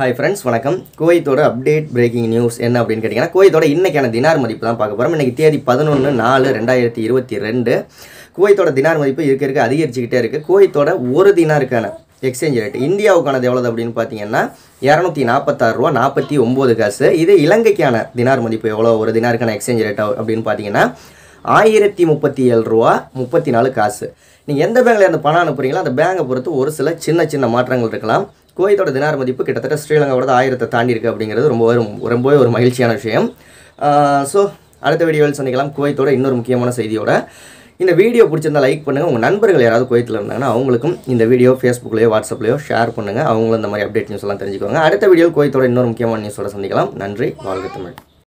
hi friends வணக்கம் குவைத்தோட update breaking news என்ன அப்படின்னு கேட்டிங்கன்னா குவைத்தோட இன்றைக்கான தினார் மதிப்பு தான் பார்க்க போகிறோம் இன்றைக்கி தேதி பதினொன்று நாலு ரெண்டாயிரத்தி இருபத்தி ரெண்டு குவைத்தோட தினார் மதிப்பு இருக்க இருக்க அதிகரிச்சுக்கிட்டே இருக்குது குவைத்தோட ஒரு தினாருக்கான எக்ஸ்சேஞ்ச் ரேட் இந்தியாவுக்கானது எவ்வளவு அப்படின்னு பார்த்தீங்கன்னா இரநூத்தி நாற்பத்தாறு ரூபா நாற்பத்தி ஒம்பது காசு இது இலங்கைக்கான தினார் மதிப்பு எவ்வளோ ஒரு தினாருக்கான எக்ஸ்சேஞ்ச் ரேட் அப்படின்னு பார்த்தீங்கன்னா ஆயிரத்தி முப்பத்தி ஏழு ரூபா முப்பத்தி நாலு காசு நீங்கள் எந்த பேங்க்ல இருந்து பணம் அனுப்புறீங்களோ அந்த பேங்கை பொறுத்து ஒரு சில சின்ன சின்ன மாற்றங்கள் இருக்கலாம் குவைத்தோட தினார் மதிப்பு கிட்டத்தட்ட ஸ்ரீலங்காவோட ஆயிரத்தை தாண்டி இருக்குது அப்படிங்கிறது ரொம்பவே ரொம்பவே ஒரு மகிழ்ச்சியான விஷயம் ஸோ அடுத்த வீடியோவில் சந்திக்கலாம் குவைத்தோட இன்னொரு முக்கியமான செய்தியோட இந்த வீடியோ பிடிச்சிருந்தா லைக் பண்ணுங்கள் உங்கள் நண்பர்கள் யாராவது குவைத்தில் இருந்தாங்கன்னா அவங்களுக்கும் இந்த வீடியோ ஃபேஸ்புக்லேயோ வாட்ஸ்அப்லேயோ ஷேர் பண்ணுங்கள் அவங்களும் இந்த மாதிரி அப்டேட் நியூஸ் எல்லாம் தெரிஞ்சுக்கோங்க அடுத்த வீடியோவில் குவைத்தோட இன்னொரு முக்கியமான நியூஸோட சந்திக்கலாம் நன்றி வாழ்க தமிழ்